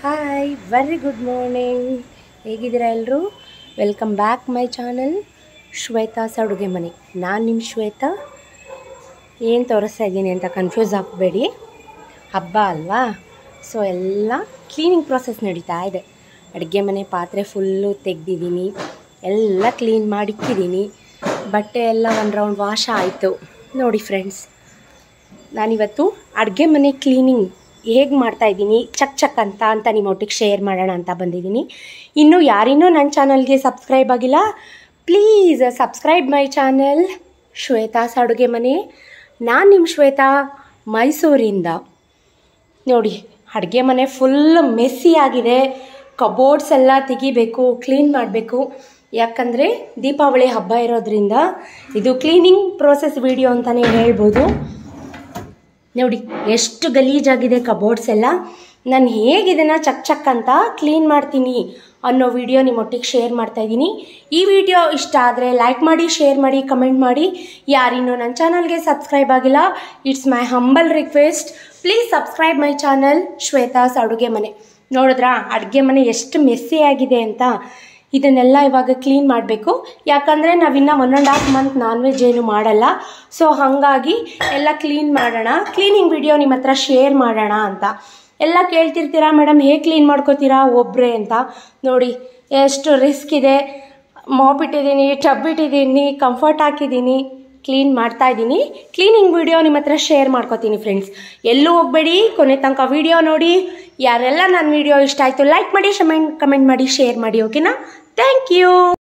hi very good morning ಹೇಗಿದ್ದೀರಾ ಎಲ್ಲರೂ welcome back my channel Shwetha's ಅಡುಗೆ ಮನೆ ನಾನು ನಿಮ್ಮ ಶ್ವೇತಾ ಏನು ತೋರಿಸ್ತಾ ಇದ್ದೀನಿ ಅಂತ ಕನ್ಫ್ಯೂಸ್ ಆಗಬೇಡಿ ಹಬ್ಬ ಅಲ್ವಾ ಸೊ ಎಲ್ಲ ಕ್ಲೀನಿಂಗ್ ಪ್ರಾಸೆಸ್ ನಡೀತಾ ಇದೆ ಅಡುಗೆ ಮನೆ ಪಾತ್ರೆ ಫುಲ್ಲು ತೆಗ್ದಿದ್ದೀನಿ ಎಲ್ಲ ಕ್ಲೀನ್ ಮಾಡಿಕ್ಕಿದ್ದೀನಿ ಬಟ್ಟೆ ಎಲ್ಲ ಒಂದು ರೌಂಡ್ ವಾಶ ಆಯಿತು ನೋಡಿ ಫ್ರೆಂಡ್ಸ್ ನಾನಿವತ್ತು ಅಡುಗೆ ಮನೆ ಕ್ಲೀನಿಂಗ್ ಹೇಗೆ ಮಾಡ್ತಾ ಇದ್ದೀನಿ ಚಕ್ ಚಕ್ ಅಂತ ಅಂತ ನಿಮ್ಮ ಒಟ್ಟಿಗೆ ಶೇರ್ ಮಾಡೋಣ ಅಂತ ಬಂದಿದ್ದೀನಿ ಇನ್ನು ಯಾರಿನ್ನೂ ನನ್ನ ಚಾನಲ್ಗೆ ಸಬ್ಸ್ಕ್ರೈಬ್ ಆಗಿಲ್ಲ please subscribe my channel Shwetha's ಅಡುಗೆ ಮನೆ ನಾನು ನಿಮ್ಮ ಶ್ವೇತಾ ಮೈಸೂರಿಂದ ನೋಡಿ ಅಡುಗೆ ಮನೆ ಫುಲ್ ಮೆಸ್ಸಿ ಆಗಿದೆ ಕಬೋರ್ಡ್ಸ್ ಎಲ್ಲ ತೆಗಿಬೇಕು ಕ್ಲೀನ್ ಮಾಡಬೇಕು ಯಾಕಂದರೆ ದೀಪಾವಳಿ ಹಬ್ಬ ಇರೋದ್ರಿಂದ ಇದು ಕ್ಲೀನಿಂಗ್ ಪ್ರೋಸೆಸ್ ವಿಡಿಯೋ ಅಂತಲೇ ಹೇಳ್ಬೋದು ನೋಡಿ ಎಷ್ಟು ಗಲೀಜಾಗಿದೆ ಕಬೋರ್ಡ್ಸ್ ಎಲ್ಲ ನಾನು ಹೇಗೆ ಇದನ್ನು ಚಕ್ ಚಕ್ ಅಂತ ಕ್ಲೀನ್ ಮಾಡ್ತೀನಿ ಅನ್ನೋ ವಿಡಿಯೋ ನಿಮ್ಮೊಟ್ಟಿಗೆ ಶೇರ್ ಮಾಡ್ತಾ ಇದ್ದೀನಿ ಈ ವಿಡಿಯೋ ಇಷ್ಟ ಆದರೆ ಲೈಕ್ ಮಾಡಿ ಶೇರ್ ಮಾಡಿ ಕಮೆಂಟ್ ಮಾಡಿ ಯಾರಿನ್ನೂ ನನ್ನ ಚಾನಲ್ಗೆ ಸಬ್ಸ್ಕ್ರೈಬ್ ಆಗಿಲ್ಲ it's my humble request please subscribe my channel Shwetha's ಅಡುಗೆ ಮನೆ ನೋಡಿದ್ರಾ ಅಡುಗೆ ಮನೆ ಎಷ್ಟು ಮೆಸ್ಸಿ ಆಗಿದೆ ಅಂತ ಇದನ್ನೆಲ್ಲ ಇವಾಗ ಕ್ಲೀನ್ ಮಾಡಬೇಕು ಯಾಕಂದರೆ ನಾವಿನ್ನು one and half month non veg ಏನು ಮಾಡಲ್ಲ ಸೊ ಹಾಗಾಗಿ ಎಲ್ಲ ಕ್ಲೀನ್ ಮಾಡೋಣ ಕ್ಲೀನಿಂಗ್ ವಿಡಿಯೋ ನಿಮ್ಮ ಹತ್ರ ಶೇರ್ ಮಾಡೋಣ ಅಂತ ಎಲ್ಲ ಕೇಳ್ತಿರ್ತೀರಾ ಮೇಡಮ್ ಹೇಗೆ ಕ್ಲೀನ್ ಮಾಡ್ಕೋತೀರಾ ಒಬ್ಬರೇ ಅಂತ ನೋಡಿ ಎಷ್ಟು ರಿಸ್ಕ್ ಇದೆ ಮಾಪ್ ಇಟ್ಟಿದ್ದೀನಿ ಟಬ್ ಇಟ್ಟಿದ್ದೀನಿ ಕಂಫರ್ಟ್ ಹಾಕಿದ್ದೀನಿ ಕ್ಲೀನ್ ಮಾಡ್ತಾ ಇದ್ದೀನಿ ಕ್ಲೀನಿಂಗ್ ವಿಡಿಯೋ ನಿಮ್ಮ ಹತ್ರ ಶೇರ್ ಮಾಡ್ಕೋತೀನಿ ಫ್ರೆಂಡ್ಸ್ ಎಲ್ಲೂ ಹೋಗಬೇಡಿ ಕೊನೆ ತನಕ ವಿಡಿಯೋ ನೋಡಿ ಯಾರೆಲ್ಲ ನನ್ನ ವಿಡಿಯೋ ಇಷ್ಟ ಆಯಿತು ಲೈಕ್ ಮಾಡಿ ಕಮೆಂಟ್ ಕಮೆಂಟ್ ಮಾಡಿ ಶೇರ್ ಮಾಡಿ ಓಕೆನಾ ಥ್ಯಾಂಕ್ ಯು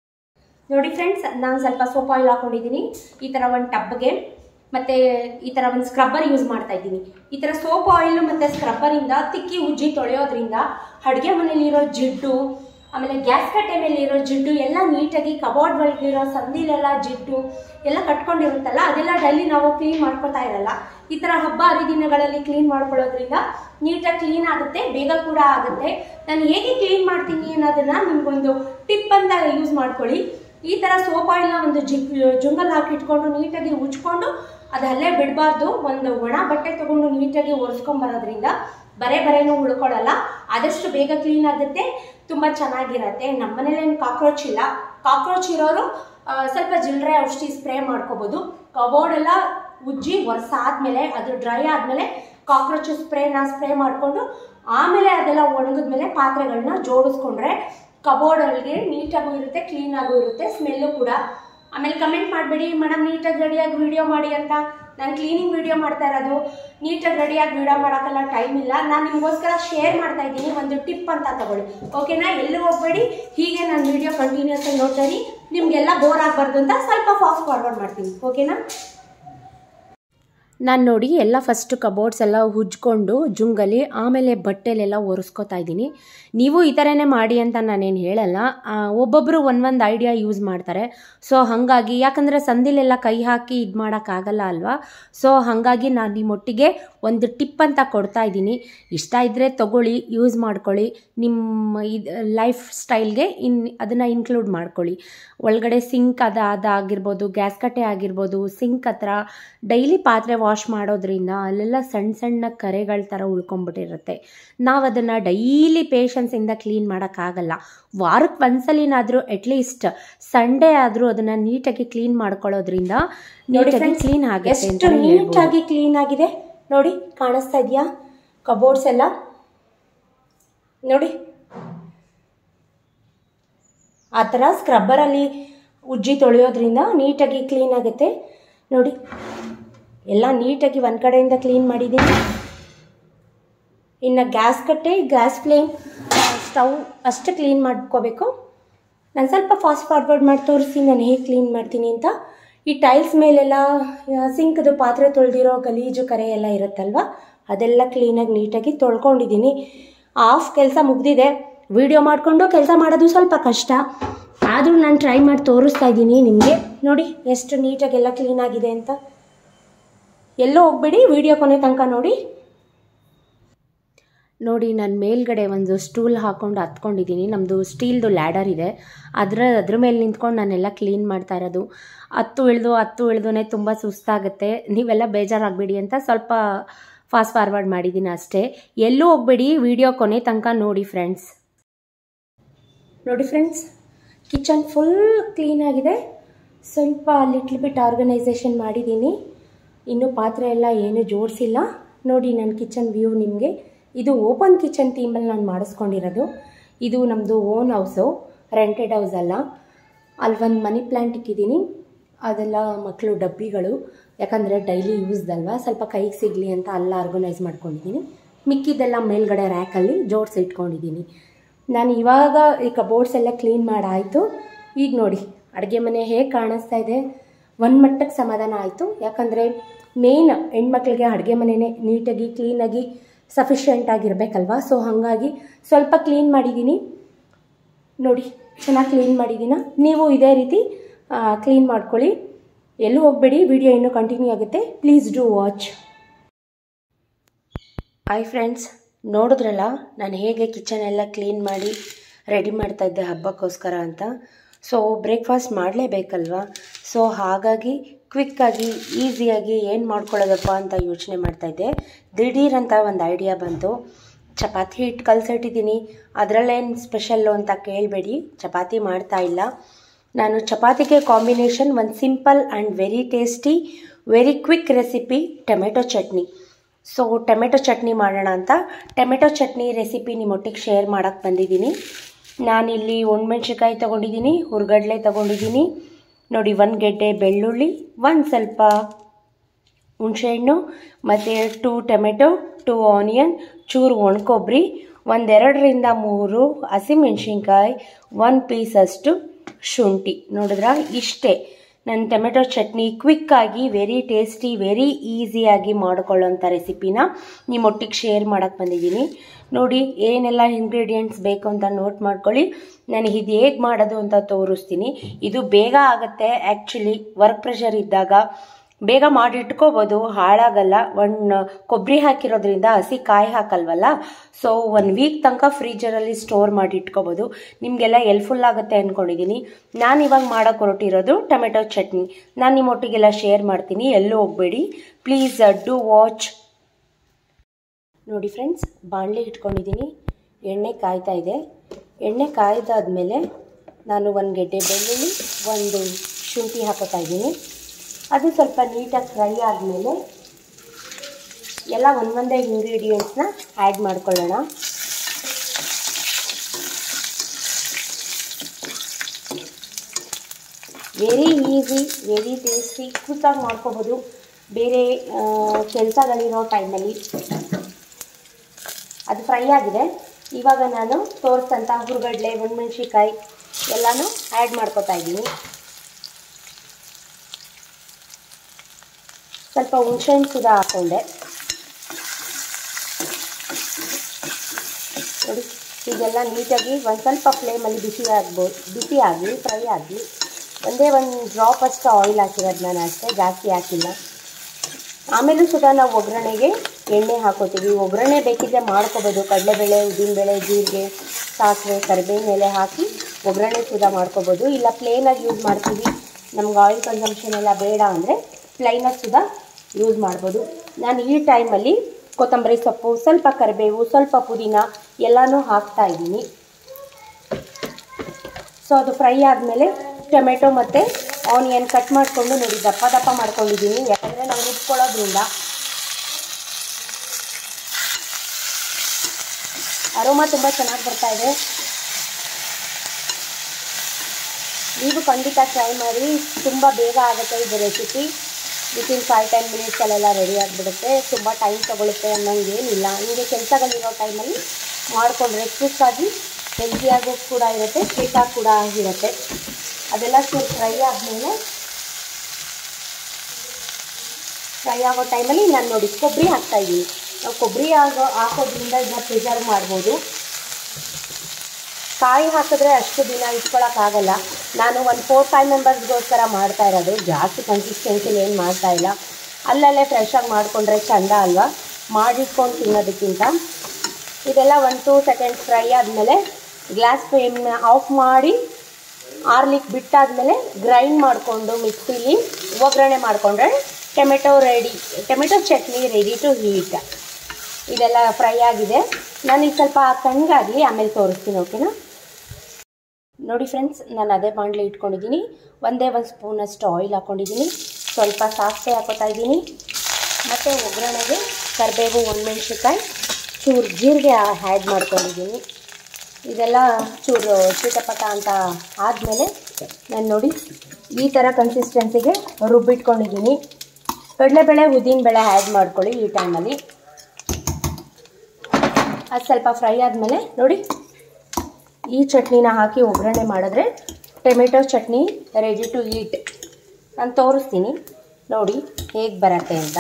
ನೋಡಿ ಫ್ರೆಂಡ್ಸ್ ನಾನು ಸ್ವಲ್ಪ ಸೋಪ್ ಆಯಿಲ್ ಹಾಕೊಂಡಿದ್ದೀನಿ ಈ ಥರ ಒಂದು ಟಬ್ಗೆ ಮತ್ತು ಈ ಥರ ಒಂದು ಸ್ಕ್ರಬ್ಬರ್ ಯೂಸ್ ಮಾಡ್ತಾ ಇದ್ದೀನಿ ಈ ಥರ ಸೋಪ್ ಆಯಿಲ್ ಮತ್ತು ಸ್ಕ್ರಬ್ಬರಿಂದ ತಿಕ್ಕಿ ಉಜ್ಜಿ ತೊಳೆಯೋದ್ರಿಂದ ಅಡುಗೆ ಮನೇಲಿರೋ ಜಿಡ್ಡು ಆಮೇಲೆ ಗ್ಯಾಸ್ ಕಟ್ಟೆ ಮೇಲೆ ಇರೋ ಜಿಡ್ಡು ಎಲ್ಲ ನೀಟಾಗಿ ಕಬೋರ್ಡ್ ಒಳಗಿರೋ ಸಂದಿಲೆಲ್ಲ ಜಿಡ್ಡು ಎಲ್ಲ ಕಟ್ಕೊಂಡಿರುತ್ತಲ್ಲ ಅದೆಲ್ಲ ಡೈಲಿ ನಾವು ಕ್ಲೀನ್ ಮಾಡ್ಕೊತಾ ಇರಲ್ಲ ಈ ಥರ ಹಬ್ಬ ಹರಿದಿನಗಳಲ್ಲಿ ಕ್ಲೀನ್ ಮಾಡ್ಕೊಳ್ಳೋದ್ರಿಂದ ನೀಟಾಗಿ ಕ್ಲೀನ್ ಆಗುತ್ತೆ ಬೇಗ ಕೂಡ ಆಗುತ್ತೆ ನಾನು ಹೇಗೆ ಕ್ಲೀನ್ ಮಾಡ್ತೀನಿ ಅನ್ನೋದನ್ನ ನಿಮ್ಗೊಂದು ಟಿಪ್ ಅಂತ ಯೂಸ್ ಮಾಡ್ಕೊಳ್ಳಿ ಈ ಥರ ಸೋಪ್ ಆಯಿಲ್ನ ಒಂದು ಜಿಗ್ ಜುಂಗಲ್ ಹಾಕಿಟ್ಕೊಂಡು ನೀಟಾಗಿ ಉಜ್ಕೊಂಡು ಅದು ಅಲ್ಲೇ ಬಿಡಬಾರ್ದು ಒಂದು ಒಣ ಬಟ್ಟೆ ತೊಗೊಂಡು ನೀಟಾಗಿ ಒರೆಸ್ಕೊಂಬರೋದ್ರಿಂದ ಬರೆ ಬರೇನೂ ಉಳ್ಕೊಳ್ಳಲ್ಲ ಆದಷ್ಟು ಬೇಗ ಕ್ಲೀನ್ ಆಗುತ್ತೆ ತುಂಬ ಚೆನ್ನಾಗಿರತ್ತೆ ನಮ್ಮ ಮನೇಲೇನು ಕಾಕ್ರೋಚ್ ಇಲ್ಲ ಕಾಕ್ರೋಚ್ ಇರೋರು ಆ, ಸ್ವಲ್ಪ ಜಿಲ್ರೆ ಔಷಧಿ ಸ್ಪ್ರೇ ಮಾಡ್ಕೋಬೋದು ಕಬೋರ್ಡ್ ಎಲ್ಲ ಉಜ್ಜಿ ಒರೆಸಾದ್ಮೇಲೆ ಅದು ಡ್ರೈ ಆದಮೇಲೆ ಕಾಕ್ರೋಚ್ ಸ್ಪ್ರೇನ ಸ್ಪ್ರೇ ಮಾಡಿಕೊಂಡು ಆಮೇಲೆ ಅದೆಲ್ಲ ಒಣಗಿದ್ಮೇಲೆ ಪಾತ್ರೆಗಳನ್ನ ಜೋಡಿಸ್ಕೊಂಡ್ರೆ ಕಬೋರ್ಡ್ ಒಳಗೆ ನೀಟಾಗೂ ಇರುತ್ತೆ ಕ್ಲೀನಾಗೂ ಇರುತ್ತೆ ಸ್ಮೆಲ್ಲು ಕೂಡ ಆಮೇಲೆ ಕಮೆಂಟ್ ಮಾಡಬೇಡಿ ಮೇಡಮ್ ನೀಟಾಗಿ ರೆಡಿಯಾಗಿ ವಿಡಿಯೋ ಮಾಡಿ ಅಂತ ನಾನು ಕ್ಲೀನಿಂಗ್ ವಿಡಿಯೋ ಮಾಡ್ತಾ ಇರೋದು ನೀಟಾಗಿ ರೆಡಿಯಾಗಿ ವಿಡಿಯೋ ಮಾಡೋಕ್ಕೆಲ್ಲ ಟೈಮ್ ಇಲ್ಲ ನಾನು ನಿಮಗೋಸ್ಕರ ಶೇರ್ ಮಾಡ್ತಾ ಇದ್ದೀನಿ ಒಂದು ಟಿಪ್ ಅಂತ ತಗೊಳ್ಳಿ ಓಕೆನಾ ಎಲ್ಲೂ ಹೋಗ್ಬೇಡಿ ಹೀಗೆ ನಾನು ವಿಡಿಯೋ ಕಂಟಿನ್ಯೂಸ್ ಆಗಿ ನೋಡ್ತಾ ಇರಿ ನಿಮಗೆಲ್ಲ ಬೋರ್ ಆಗಬಾರ್ದು ಅಂತ ಸ್ವಲ್ಪ ಫಾಸ್ಟ್ ಫಾರ್ವರ್ಡ್ ಮಾಡ್ತೀನಿ ಓಕೆನಾ ನಾನು ನೋಡಿ ಎಲ್ಲ ಫಸ್ಟು ಕಬೋರ್ಡ್ಸ್ ಎಲ್ಲ ಉಜ್ಕೊಂಡು ಜುಂಗಲಿ ಆಮೇಲೆ ಬಟ್ಟೆಲೆಲ್ಲ ಒರೆಸ್ಕೊತಾ ಇದ್ದೀನಿ ನೀವು ಈ ಥರನೇ ಮಾಡಿ ಅಂತ ನಾನೇನು ಹೇಳಲ್ಲ ಆ, ಒಬ್ಬೊಬ್ಬರು ಒಂದೊಂದು ಐಡಿಯಾ ಯೂಸ್ ಮಾಡ್ತಾರೆ ಸೊ ಹಾಗಾಗಿ ಯಾಕಂದರೆ ಸಂದಿಲೆಲ್ಲ ಕೈ ಹಾಕಿ ಇದು ಮಾಡೋಕ್ಕಾಗಲ್ಲ ಅಲ್ವಾ ಸೊ ಹಾಗಾಗಿ ನಾನು ನಿಮ್ಮೊಟ್ಟಿಗೆ ಒಂದು ಟಿಪ್ ಅಂತ ಕೊಡ್ತಾ ಇದ್ದೀನಿ ಇಷ್ಟ ಇದ್ದರೆ ತಗೊಳ್ಳಿ ಯೂಸ್ ಮಾಡ್ಕೊಳ್ಳಿ ನಿಮ್ಮ ಇದು ಲೈಫ್ ಸ್ಟೈಲ್ಗೆ ಇನ್ ಅದನ್ನು ಇನ್ಕ್ಲೂಡ್ ಮಾಡ್ಕೊಳ್ಳಿ ಒಳಗಡೆ ಸಿಂಕ್ ಅದ ಅದಾಗಿರ್ಬೋದು ಗ್ಯಾಸ್ ಕಟ್ಟೆ ಆಗಿರ್ಬೋದು ಸಿಂಕ್ ಹತ್ರ ಡೈಲಿ ಪಾತ್ರೆ ವಾಶ್ ಮಾಡೋದ್ರಿಂದ ಅಲ್ಲೆಲ್ಲ ಸಣ್ಣ ಸಣ್ಣ ಕರೆಗಳ ಥರ ಉಳ್ಕೊಂಬಿಟ್ಟಿರುತ್ತೆ ನಾವು ಅದನ್ನು ಡೈಲಿ ಪೇಷನ್ಸಿಂದ ಕ್ಲೀನ್ ಮಾಡೋಕ್ಕಾಗಲ್ಲ ವಾರಕ್ಕೆ ಒಂದ್ಸಲಿನಾದರೂ ಅಟ್ಲೀಸ್ಟ್ ಸಂಡೇ ಆದರೂ ಅದನ್ನು ನೀಟಾಗಿ ಕ್ಲೀನ್ ಮಾಡ್ಕೊಳ್ಳೋದ್ರಿಂದ ನೀಟಾಗಿ ಕ್ಲೀನ್ ಆಗುತ್ತೆ ಎಷ್ಟು ನೀಟಾಗಿ ಕ್ಲೀನ್ ಆಗಿದೆ ನೋಡಿ ಕಾಣಿಸ್ತಾ ಇದೆಯಾ ಕಬೋರ್ಡ್ಸ್ ಎಲ್ಲ ನೋಡಿ ಆ ಥರ ಸ್ಕ್ರಬ್ಬರಲ್ಲಿ ಉಜ್ಜಿ ತೊಳೆಯೋದ್ರಿಂದ ನೀಟಾಗಿ ಕ್ಲೀನ್ ಆಗುತ್ತೆ ನೋಡಿ ಎಲ್ಲ ನೀಟಾಗಿ ಒಂದು ಕಡೆಯಿಂದ ಕ್ಲೀನ್ ಮಾಡಿದ್ದೀನಿ ಇನ್ನು ಗ್ಯಾಸ್ ಕಟ್ಟೆ ಗ್ಯಾಸ್ ಫ್ಲೇಮ್ ಸ್ಟವ್ ಅಷ್ಟು ಕ್ಲೀನ್ ಮಾಡ್ಕೋಬೇಕು ನಾನು ಸ್ವಲ್ಪ ಫಾಸ್ಟ್ ಫಾರ್ವರ್ಡ್ ಮಾಡಿ ತೋರಿಸಿ ನಾನು ಹೇಗೆ ಕ್ಲೀನ್ ಮಾಡ್ತೀನಿ ಅಂತ ಈ ಟೈಲ್ಸ್ ಮೇಲೆಲ್ಲ ಸಿಂಕ್ದು ಪಾತ್ರೆ ತೊಳೆದಿರೋ ಗಲೀಜು ಕರೆ ಎಲ್ಲ ಇರುತ್ತಲ್ವ ಅದೆಲ್ಲ ಕ್ಲೀನಾಗಿ ನೀಟಾಗಿ ತೊಳ್ಕೊಂಡಿದ್ದೀನಿ ಆಫ್ ಕೆಲಸ ಮುಗ್ದಿದೆ ವಿಡಿಯೋ ಮಾಡಿಕೊಂಡು ಕೆಲಸ ಮಾಡೋದು ಸ್ವಲ್ಪ ಕಷ್ಟ ಆದರೂ ನಾನು ಟ್ರೈ ಮಾಡಿ ತೋರಿಸ್ತಾ ಇದ್ದೀನಿ ನಿಮಗೆ ನೋಡಿ ಎಷ್ಟು ನೀಟಾಗೆಲ್ಲ ಕ್ಲೀನ್ ಆಗಿದೆ ಅಂತ ಎಲ್ಲೋ ಹೋಗ್ಬೇಡಿ ವಿಡಿಯೋ ಕೊನೆ ತನಕ ನೋಡಿ ನೋಡಿ ನಾನು ಮೇಲ್ಗಡೆ ಒಂದು ಸ್ಟೂಲ್ ಹಾಕ್ಕೊಂಡು ಹತ್ಕೊಂಡಿದ್ದೀನಿ ನಮ್ಮದು ಸ್ಟೀಲ್ದು ಲ್ಯಾಡರ್ ಇದೆ ಅದರ ಅದ್ರ ಮೇಲೆ ನಿಂತ್ಕೊಂಡು ನಾನೆಲ್ಲ ಕ್ಲೀನ್ ಮಾಡ್ತಾ ಇರೋದು ಹತ್ತು ಇಳಿದು ಹತ್ತು ಇಳಿದುನೇ ತುಂಬ ಸುಸ್ತಾಗುತ್ತೆ ನೀವೆಲ್ಲ ಬೇಜಾರಾಗಬೇಡಿ ಅಂತ ಸ್ವಲ್ಪ ಫಾಸ್ಟ್ ಫಾರ್ವರ್ಡ್ ಮಾಡಿದ್ದೀನಿ ಅಷ್ಟೇ ಎಲ್ಲೂ ಹೋಗ್ಬೇಡಿ ವಿಡಿಯೋ ಕೊನೆ ತನಕ ನೋಡಿ ಫ್ರೆಂಡ್ಸ್ ನೋಡಿ ಫ್ರೆಂಡ್ಸ್ ಕಿಚನ್ ಫುಲ್ ಕ್ಲೀನಾಗಿದೆ ಸ್ವಲ್ಪ ಲಿಟ್ಲ್ ಬಿಟ್ ಆರ್ಗನೈಸೇಷನ್ ಮಾಡಿದ್ದೀನಿ ಇನ್ನೂ ಪಾತ್ರೆ ಎಲ್ಲ ಏನೂ ಜೋಡಿಸಿಲ್ಲ ನೋಡಿ ನನ್ನ ಕಿಚನ್ ವ್ಯೂ ನಿಮಗೆ ಇದು ಓಪನ್ ಕಿಚನ್ ಥೀಮಲ್ಲಿ ನಾನು ಮಾಡಿಸ್ಕೊಂಡಿರೋದು ಇದು ನಮ್ಮದು ಓನ್ ಹೌಸು ರೆಂಟೆಡ್ ಹೌಸ್ ಅಲ್ಲ ಅಲ್ಲಿ ಒಂದು ಮನಿ ಪ್ಲ್ಯಾಂಟ್ ಇಕ್ಕಿದ್ದೀನಿ ಅದೆಲ್ಲ ಮಕ್ಕಳು ಡಬ್ಬಿಗಳು ಯಾಕಂದರೆ ಡೈಲಿ ಯೂಸ್ದಲ್ವಾ ಸ್ವಲ್ಪ ಕೈಗೆ ಸಿಗಲಿ ಅಂತ ಅಲ್ಲ ಆರ್ಗನೈಸ್ ಮಾಡ್ಕೊಂಡಿದ್ದೀನಿ ಮಿಕ್ಕಿದ್ದೆಲ್ಲ ಮೇಲ್ಗಡೆ ರ್ಯಾಕಲ್ಲಿ ಜೋಡಿಸಿ ಇಟ್ಕೊಂಡಿದ್ದೀನಿ ನಾನು ಇವಾಗ ಈ ಕಬೋರ್ಡ್ಸ್ ಎಲ್ಲ ಕ್ಲೀನ್ ಮಾಡಾಯಿತು ಈಗ ನೋಡಿ ಅಡುಗೆ ಮನೆ ಹೇಗೆ ಕಾಣಿಸ್ತಾ ಇದೆ ಒಂದು ಮಟ್ಟಕ್ಕೆ ಸಮಾಧಾನ ಆಯಿತು ಯಾಕಂದರೆ ಮೇನ್ ಹೆಣ್ಮಕ್ಳಿಗೆ ಅಡುಗೆ ಮನೆಯೇ ನೀಟಾಗಿ ಕ್ಲೀನಾಗಿ ಸಫಿಷಿಯೆಂಟ್ ಆಗಿರಬೇಕಲ್ವಾ ಸೊ ಹಾಗಾಗಿ ಸ್ವಲ್ಪ ಕ್ಲೀನ್ ಮಾಡಿದ್ದೀನಿ ನೋಡಿ ಚೆನ್ನಾಗಿ ಕ್ಲೀನ್ ಮಾಡಿದ್ದೀನ ನೀವು ಇದೇ ರೀತಿ ಕ್ಲೀನ್ ಮಾಡ್ಕೊಳ್ಳಿ ಎಲ್ಲೂ ಹೋಗಬೇಡಿ ವಿಡಿಯೋ ಇನ್ನೂ ಕಂಟಿನ್ಯೂ ಆಗುತ್ತೆ please do watch hi friends ನೋಡಿದ್ರಲ್ಲ ನಾನು ಹೇಗೆ ಕಿಚನ್ ಎಲ್ಲ ಕ್ಲೀನ್ ಮಾಡಿ ರೆಡಿ ಮಾಡ್ತಾ ಇದ್ದೆ ಹಬ್ಬಕ್ಕೋಸ್ಕರ ಅಂತ ಸೊ ಬ್ರೇಕ್ಫಾಸ್ಟ್ ಮಾಡಲೇಬೇಕಲ್ವಾ ಸೊ ಹಾಗಾಗಿ ಕ್ವಿಕ್ಕಾಗಿ ಈಸಿಯಾಗಿ ಏನು ಮಾಡ್ಕೊಳ್ಳೋದಪ್ಪ ಅಂತ ಯೋಚನೆ ಮಾಡ್ತಾಯಿದ್ದೆ ದಿಢೀರ್ ಅಂತ ಒಂದು ಐಡಿಯಾ ಬಂತು ಚಪಾತಿ ಹಿಟ್ಟು ಕಲಸಿಟ್ಟಿದ್ದೀನಿ ಅದರಲ್ಲೇನು ಸ್ಪೆಷಲ್ಲು ಅಂತ ಕೇಳಬೇಡಿ ಚಪಾತಿ ಮಾಡ್ತಾ ಇಲ್ಲ ನಾನು ಚಪಾತಿಗೆ ಕಾಂಬಿನೇಷನ್ ಒಂದು simple and very tasty very quick recipe tomato chutney so tomato chutney ಮಾಡೋಣ ಅಂತ ಟೊಮೆಟೊ ಚಟ್ನಿ ರೆಸಿಪಿ ನಿಮ್ಮೊಟ್ಟಿಗೆ ಶೇರ್ ಮಾಡೋಕ್ಕೆ ಬಂದಿದ್ದೀನಿ ನಾನಿಲ್ಲಿ ಒಣಮೆಣ್ಸಿಕಾಯಿ ತೊಗೊಂಡಿದ್ದೀನಿ ಹುರ್ಗಡ್ಲೆ ತೊಗೊಂಡಿದ್ದೀನಿ ನೋಡಿ ಒಂದು ಗೆಡ್ಡೆ ಬೆಳ್ಳುಳ್ಳಿ ಒಂದು ಸ್ವಲ್ಪ ಹುಣಸೆಹಣ್ಣು ಮತ್ತು ಟೂ ಟೊಮೆಟೊ ಟೂ ಆನಿಯನ್ ಚೂರು ಒಣಕೊಬ್ಬರಿ ಒಂದೆರಡರಿಂದ ಮೂರು ಹಸಿಮೆಣ್ಸಿನ್ಕಾಯಿ ಒಂದು ಪೀಸಷ್ಟು ಶುಂಠಿ ನೋಡಿದ್ರ ಇಷ್ಟೇ ನನ್ನ ಟೊಮೆಟೊ ಚಟ್ನಿ ಕ್ವಿಕ್ಕಾಗಿ ವೆರಿ ಟೇಸ್ಟಿ ವೆರಿ ಈಸಿಯಾಗಿ ಮಾಡ್ಕೊಳ್ಳೋಂಥ ರೆಸಿಪಿನ ನಿಮ್ಮೊಟ್ಟಿಗೆ ಶೇರ್ ಮಾಡೋಕ್ಕೆ ಬಂದಿದ್ದೀನಿ ನೋಡಿ ಏನೆಲ್ಲ ಇಂಗ್ರೀಡಿಯೆಂಟ್ಸ್ ಬೇಕು ಅಂತ ನೋಟ್ ಮಾಡ್ಕೊಳ್ಳಿ ನನಗೆ ಇದು ಹೇಗೆ ಮಾಡೋದು ಅಂತ ತೋರಿಸ್ತೀನಿ ಇದು ಬೇಗ ಆಗುತ್ತೆ ಆ್ಯಕ್ಚುಲಿ ವರ್ಕ್ ಪ್ರೆಷರ್ ಇದ್ದಾಗ ಬೇಗ ಮಾಡಿ ಇಟ್ಕೋಬೋದು ಹಾಳಾಗಲ್ಲ ಒಂದು ಕೊಬ್ಬರಿ ಹಾಕಿರೋದ್ರಿಂದ ಹಸಿ ಕಾಯಿ ಹಾಕಲ್ವಲ್ಲ ಸೊ ಒನ್ ವೀಕ್ ತನಕ ಫ್ರೀಜರಲ್ಲಿ ಸ್ಟೋರ್ ಮಾಡಿ ಇಟ್ಕೋಬೋದು ನಿಮಗೆಲ್ಲ ಎಲ್ಫುಲ್ ಆಗುತ್ತೆ ಅಂದ್ಕೊಂಡಿದ್ದೀನಿ ನಾನು ಇವಾಗ ಮಾಡೋಕೆ ಹೊರಟಿರೋದು ಟೊಮೆಟೊ ಚಟ್ನಿ ನಾನು ನಿಮ್ಮ ಒಟ್ಟಿಗೆಲ್ಲ ಶೇರ್ ಮಾಡ್ತೀನಿ ಎಲ್ಲೂ ಹೋಗಬೇಡಿ ಪ್ಲೀಸ್ ಡೂ ವಾಚ್ ನೋಡಿ ಫ್ರೆಂಡ್ಸ್ ಬಾಣಲೆ ಇಟ್ಕೊಂಡಿದ್ದೀನಿ ಎಣ್ಣೆ ಕಾಯ್ತಾ ಇದೆ ಎಣ್ಣೆ ಕಾಯ್ದಾದ್ಮೇಲೆ ನಾನು ಒಂದು ಗೆಡ್ಡೆ ಬೆಳ್ಳುಳ್ಳಿ ಒಂದು ಶುಂಠಿ ಹಾಕೋತಾ ಇದ್ದೀನಿ ಅದು ಸ್ವಲ್ಪ ನೀಟಾಗಿ ಫ್ರೈ ಆದಮೇಲೆ ಎಲ್ಲ ಒಂದೊಂದೇ ಇಂಗ್ರೀಡಿಯೆಂಟ್ಸ್ನ ಆ್ಯಡ್ ಮಾಡ್ಕೊಳ್ಳೋಣ ವೆರಿ ಈಸಿ ವೆರಿ ಟೇಸ್ಟಿ ಕ್ವಿಕ್ಕಾಗಿ ಮಾಡ್ಕೋಬೋದು ಬೇರೆ ಕೆಲಸಗಳಿರೋ ಟೈಮಲ್ಲಿ ಅದು ಫ್ರೈ ಆಗಿದೆ ಇವಾಗ ನಾನು ತೋರಿಸಂಥ ಹುರುಗಡ್ಲೆ ಒಣಮೆಣ್ಸಿಕಾಯಿ ಎಲ್ಲನೂ ಆ್ಯಡ್ ಮಾಡ್ಕೊತಾ ಇದ್ದೀನಿ ಸ್ವಲ್ಪ ಹುಣಸೆಹಣ್ಣು ಕೂಡ ಹಾಕ್ಕೊಂಡೆ ನೋಡಿ ಇದೆಲ್ಲ ನೀಟಾಗಿ ಒಂದು ಸ್ವಲ್ಪ ಫ್ಲೇಮಲ್ಲಿ ಬಿಸಿ ಆಗ್ಬೋದು ಬಿಸಿ ಆಗಲಿ ಫ್ರೈ ಆಗಲಿ ಒಂದೇ ಒಂದು ಡ್ರಾಪ್ ಅಷ್ಟು ಆಯಿಲ್ ಹಾಕಿರೋದು ನಾನು ಅಷ್ಟೇ ಜಾಸ್ತಿ ಹಾಕಿಲ್ಲ ಆಮೇಲೂ ಸುಧಾ ನಾವು ಒಗ್ಗರಣೆಗೆ ಎಣ್ಣೆ ಹಾಕೋತೀವಿ ಒಗ್ಗರಣೆ ಬೇಕಿದ್ರೆ ಮಾಡ್ಕೋಬೋದು ಕಡಲೆಬೇಳೆ ಉದ್ದಿನಬೇಳೆ ಜೀರಿಗೆ ಸಾಸಿವೆ ಕರಿಬೇವಿನ ಎಲೆ ಹಾಕಿ ಒಗ್ಗರಣೆ ಸುಧಾ ಮಾಡ್ಕೋಬೋದು ಇಲ್ಲ ಪ್ಲೇನಾಗಿ ಯೂಸ್ ಮಾಡ್ತೀವಿ ನಮ್ಗೆ ಆಯಿಲ್ ಕನ್ಸಂಪ್ಷನ್ ಎಲ್ಲ ಬೇಡ ಅಂದರೆ ಪ್ಲೈನಾಗಿ ಸುಧಾ ಯೂಸ್ ಮಾಡ್ಬೋದು ನಾನು ಈ ಟೈಮಲ್ಲಿ ಕೊತ್ತಂಬರಿ ಸೊಪ್ಪು ಸ್ವಲ್ಪ ಕರಿಬೇವು ಸ್ವಲ್ಪ ಪುದೀನ ಎಲ್ಲನೂ ಹಾಕ್ತಾ ಇದ್ದೀನಿ ಸೊ ಅದು ಫ್ರೈ ಆದಮೇಲೆ ಟೊಮೆಟೊ ಮತ್ತು ಆನಿಯನ್ ಕಟ್ ಮಾಡಿಕೊಂಡು ನೋಡಿ ದಪ್ಪ ದಪ್ಪ ಮಾಡ್ಕೊಂಡಿದ್ದೀನಿ ಯಾಕಂದರೆ ನಾವು ರುಬ್ಕೊಳ್ಳೋದ್ರಿಂದ ಅರೋಮ ತುಂಬ ಚೆನ್ನಾಗಿ ಬರ್ತಾ ಇದೆ ನೀವು ಖಂಡಿತ ಟ್ರೈ ಮಾಡಿ ತುಂಬ ಬೇಗ ಆಗುತ್ತೆ ಇದು ರೆಸಿಪಿ ವಿತಿನ್ ಫೈವ್ ಟೆನ್ ಮಿನಿಟ್ಸಲ್ಲೆಲ್ಲ ರೆಡಿ ಆಗಿಬಿಡುತ್ತೆ ತುಂಬ ಟೈಮ್ ತೊಗೊಳುತ್ತೆ ಅನ್ನೋಂಗೆ ಏನಿಲ್ಲ ನಿಮಗೆ ಕೆಲಸಗಳಿರೋ ಟೈಮಲ್ಲಿ ಮಾಡಿಕೊಂಡ್ರೆ ಕ್ವಿಕ್ಕಾಗಿ ಹೆಲ್ತಿಯಾಗೂ ಕೂಡ ಇರುತ್ತೆ ಕ್ವಿಕ್ಕಾಗಿ ಕೂಡ ಆಗಿರುತ್ತೆ ಅದೆಲ್ಲ ಸ್ವಲ್ಪ ಫ್ರೈ ಆದಮೇಲೆ ಫ್ರೈ ಆಗೋ ಟೈಮಲ್ಲಿ ನಾನು ನೋಡಿ ಕೊಬ್ಬರಿ ಹಾಕ್ತಾಯಿದ್ದೀನಿ ನಾವು ಕೊಬ್ಬರಿ ಆಗೋ ಹಾಕೋದ್ರಿಂದ ಇದನ್ನ ಪ್ರಿಸರ್ವ್ ಮಾಡ್ಬೋದು ಕಾಯಿ ಹಾಕಿದ್ರೆ ಅಷ್ಟು ದಿನ ಇಟ್ಕೊಳಕ್ಕಾಗಲ್ಲ ನಾನು ಒಂದು ಫೋರ್ ಫೈವ್ ಮೆಂಬರ್ಸ್ಗೋಸ್ಕರ ಮಾಡ್ತಾ ಇರೋದು ಜಾಸ್ತಿ ಕನ್ಸಿಸ್ಟೆನ್ಸಿಲಿ ಏನು ಮಾಡ್ತಾ ಇಲ್ಲ ಅಲ್ಲಲ್ಲೇ ಫ್ರೆಶಾಗಿ ಮಾಡಿಕೊಂಡ್ರೆ ಚಂದ ಅಲ್ವಾ ಮಾಡಿಟ್ಕೊಂಡು ತಿನ್ನೋದಕ್ಕಿಂತ ಇದೆಲ್ಲ ಒನ್ ಟೂ ಸೆಕೆಂಡ್ಸ್ ಫ್ರೈ ಆದಮೇಲೆ ಗ್ಲಾಸ್ ಫ್ಲೇಮ್ನ ಆಫ್ ಮಾಡಿ ಆರ್ಲಿಕ್ಕೆ ಬಿಟ್ಟಾದಮೇಲೆ ಗ್ರೈಂಡ್ ಮಾಡಿಕೊಂಡು ಮಿಕ್ಸಿಲಿ ಒಗ್ಗರಣೆ ಮಾಡಿಕೊಂಡ್ರೆ tomato ready tomato chutney ready to eat ಇದೆಲ್ಲ ಫ್ರೈ ಆಗಿದೆ ನಾನು ಈಗ ಸ್ವಲ್ಪ ಕಣ್ಗಾಗಲಿ ಆಮೇಲೆ ತೋರಿಸ್ತೀನಿ ಓಕೆನಾ ನೋಡಿ ಫ್ರೆಂಡ್ಸ್ ನಾನು ಅದೇ ಬಾಣಲೆ ಇಟ್ಕೊಂಡಿದ್ದೀನಿ ಒಂದೇ ಒಂದು ಸ್ಪೂನಷ್ಟು ಆಯಿಲ್ ಹಾಕ್ಕೊಂಡಿದ್ದೀನಿ ಸ್ವಲ್ಪ ಸಾಸಿವೆ ಹಾಕೋತಾ ಇದ್ದೀನಿ ಮತ್ತು ಒಗ್ಗರಣೆಗೆ ಕರಿಬೇವು ಒಣಮೆಣ್ಸಿನ್ಕಾಯಿ ಚೂರು ಜೀರಿಗೆ ಆ್ಯಡ್ ಮಾಡ್ಕೊಂಡಿದ್ದೀನಿ ಇದೆಲ್ಲ ಚೂರು ಚೀಟಪಟ ಅಂತ ಆದಮೇಲೆ ನಾನು ನೋಡಿ ಈ ಥರ ಕನ್ಸಿಸ್ಟೆನ್ಸಿಗೆ ರುಬ್ಬಿಟ್ಕೊಂಡಿದ್ದೀನಿ ಕಡಲೆಬೇಳೆ ಉದ್ದಿನಬೇಳೆ ಆ್ಯಡ್ ಮಾಡ್ಕೊಳ್ಳಿ ಈ ಟೈಮಲ್ಲಿ ಅದು ಸ್ವಲ್ಪ ಫ್ರೈ ಆದಮೇಲೆ ನೋಡಿ ಈ ಚಟ್ನಿನ ಹಾಕಿ ಒಗ್ಗರಣೆ ಮಾಡಿದ್ರೆ tomato chutney ready to eat ನಾನು ತೋರಿಸ್ತೀನಿ ನೋಡಿ ಹೇಗೆ ಬರತ್ತೆ ಅಂತ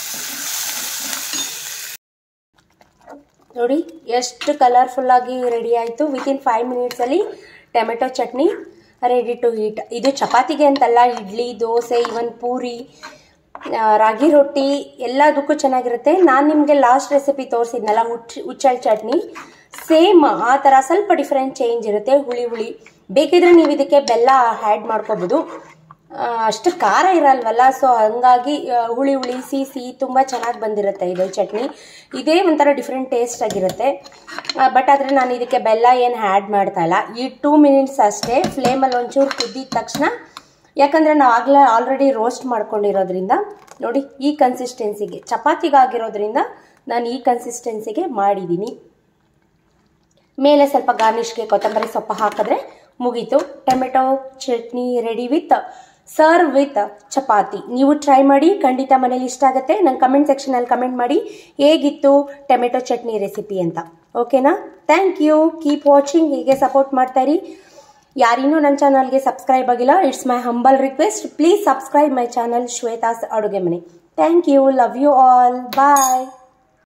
ನೋಡಿ ಎಷ್ಟು ಕಲರ್ಫುಲ್ಲಾಗಿ ರೆಡಿ ಆಯಿತು ವಿತಿನ್ ಫೈವ್ ಮಿನಿಟ್ಸಲ್ಲಿ tomato chutney ready to eat ಇದು ಚಪಾತಿಗೆ ಅಂತಲ್ಲ ಇಡ್ಲಿ ದೋಸೆ ಇವನ್ ಪೂರಿ ಆ, ರಾಗಿ ರೊಟ್ಟಿ ಎಲ್ಲದಕ್ಕೂ ಚೆನ್ನಾಗಿರುತ್ತೆ ನಾನು ನಿಮಗೆ ಲಾಸ್ಟ್ ರೆಸಿಪಿ ತೋರಿಸಿದ್ನಲ್ಲ ಹುಚ್ಚ ಹುಚ್ಚಲ್ ಚಟ್ನಿ ಸೇಮ್ ಆ ಥರ ಸ್ವಲ್ಪ ಡಿಫ್ರೆಂಟ್ ಚೇಂಜ್ ಇರುತ್ತೆ ಹುಳಿ ಹುಳಿ ಬೇಕಿದ್ರೆ ನೀವು ಇದಕ್ಕೆ ಬೆಲ್ಲ ಆ್ಯಡ್ ಮಾಡ್ಕೋಬೋದು ಆ, ಅಷ್ಟು ಖಾರ ಇರಲ್ವಲ್ಲ ಸೊ ಹಂಗಾಗಿ ಆ, ಹುಳಿ ಹುಳಿ ಸಿಹಿ ಸಿಹಿ ತುಂಬ ಚೆನ್ನಾಗಿ ಬಂದಿರುತ್ತೆ ಇದು ಚಟ್ನಿ ಇದೇ ಒಂಥರ ಡಿಫ್ರೆಂಟ್ ಟೇಸ್ಟ್ ಆಗಿರುತ್ತೆ ಬಟ್ ಆದರೆ ನಾನು ಇದಕ್ಕೆ ಬೆಲ್ಲ ಏನು ಆ್ಯಡ್ ಮಾಡ್ತಾ ಇಲ್ಲ ಈ ಟೂ ಮಿನಿಟ್ಸ್ ಅಷ್ಟೇ ಫ್ಲೇಮಲ್ಲಿ ಒಂಚೂರು ಕುದ್ದಿದ ತಕ್ಷಣ ಯಾಕಂದರೆ ನಾವು ಆಗಲೇ ಆಲ್ರೆಡಿ ರೋಸ್ಟ್ ಮಾಡ್ಕೊಂಡಿರೋದ್ರಿಂದ ನೋಡಿ ಈ ಕನ್ಸಿಸ್ಟೆನ್ಸಿಗೆ ಚಪಾತಿಗಾಗಿರೋದ್ರಿಂದ ನಾನು ಈ ಕನ್ಸಿಸ್ಟೆನ್ಸಿಗೆ ಮಾಡಿದ್ದೀನಿ ಮೇಲೆ ಸ್ವಲ್ಪ ಗಾರ್ನಿಷ್ಗೆ ಕೊತ್ತಂಬರಿ ಸೊಪ್ಪು ಹಾಕಿದ್ರೆ ಮುಗೀತು tomato chutney ready with serve with chapati ನೀವು ಟ್ರೈ ಮಾಡಿ ಖಂಡಿತ ಮನೇಲಿ ಇಷ್ಟ ಆಗುತ್ತೆ ನಂಗೆ ಕಮೆಂಟ್ ಸೆಕ್ಷನಲ್ಲಿ ಕಮೆಂಟ್ ಮಾಡಿ ಹೇಗಿತ್ತು ಟೊಮೆಟೊ ಚಟ್ನಿ ರೆಸಿಪಿ ಅಂತ ಓಕೆನಾ ಥ್ಯಾಂಕ್ ಯು ಕೀಪ್ ವಾಚಿಂಗ್ ಹೀಗೆ ಸಪೋರ್ಟ್ ಮಾಡ್ತಾ ಇರಿ ಯಾರಿನ್ನೂ ನನ್ನ ಚಾನಲ್ಗೆ ಸಬ್ಸ್ಕ್ರೈಬ್ ಆಗಿಲ್ಲ it's my humble request please subscribe my channel Shwetha's ಅಡುಗೆ ಮನೆ thank you love you all bye